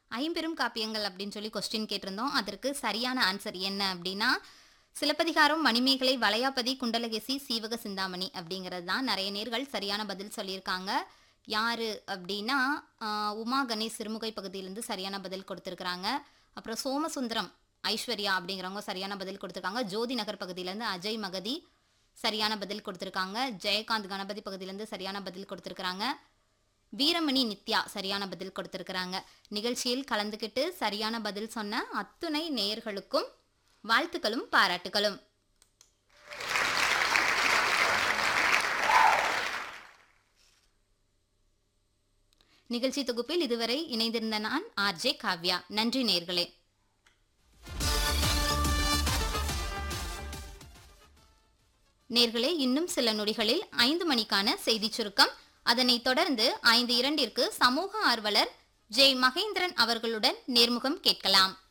ஐம்பெரும் காப்பியங்கள் அப்படின்னு சொல்லி கொஸ்டின் கேட்டிருந்தோம் அதற்கு சரியான ஆன்சர் என்ன அப்படின்னா சிலப்பதிகாரம் மணிமேகலை வளையாபதி குண்டலகேசி சீவக சிந்தாமணி அப்படிங்கிறது தான் நிறைய நேர்கள் சரியான பதில் சொல்லியிருக்காங்க யாரு அப்படின்னா ஆஹ், உமா கணேஷ் சிறுமுகை பகுதியிலேருந்து சரியான பதில் கொடுத்துருக்குறாங்க அப்புறம் சோமசுந்தரம் ஐஸ்வர்யா அப்படிங்கிறவங்க சரியான பதில் கொடுத்துருக்காங்க ஜோதி நகர் பகுதியிலேருந்து அஜய் மகதி சரியான பதில் கொடுத்துருக்காங்க ஜெயகாந்த் கணபதி பகுதியிலேருந்து சரியான பதில் கொடுத்துருக்குறாங்க வீரமணி நித்யா சரியான பதில் கொடுத்துருக்குறாங்க நிகழ்ச்சியில் கலந்துக்கிட்டு சரியான பதில் சொன்ன அத்துணை நேயர்களுக்கும் வாழ்த்துக்களும் பாராட்டுகளும் நிகழ்ச்சி தொகுப்பில் இதுவரை இணைந்திருந்த நான் ஆர்ஜே காவ்யா நன்றி நேர்களே நேர்களே இன்னும் சில நொடிகளில் ஐந்து மணிக்கான செய்திச் சுருக்கம் அதனைத் தொடர்ந்து ஐந்து இரண்டிற்கு சமூக ஆர்வலர் ஜே மகேந்திரன் அவர்களுடன் நேர்முகம் கேட்கலாம்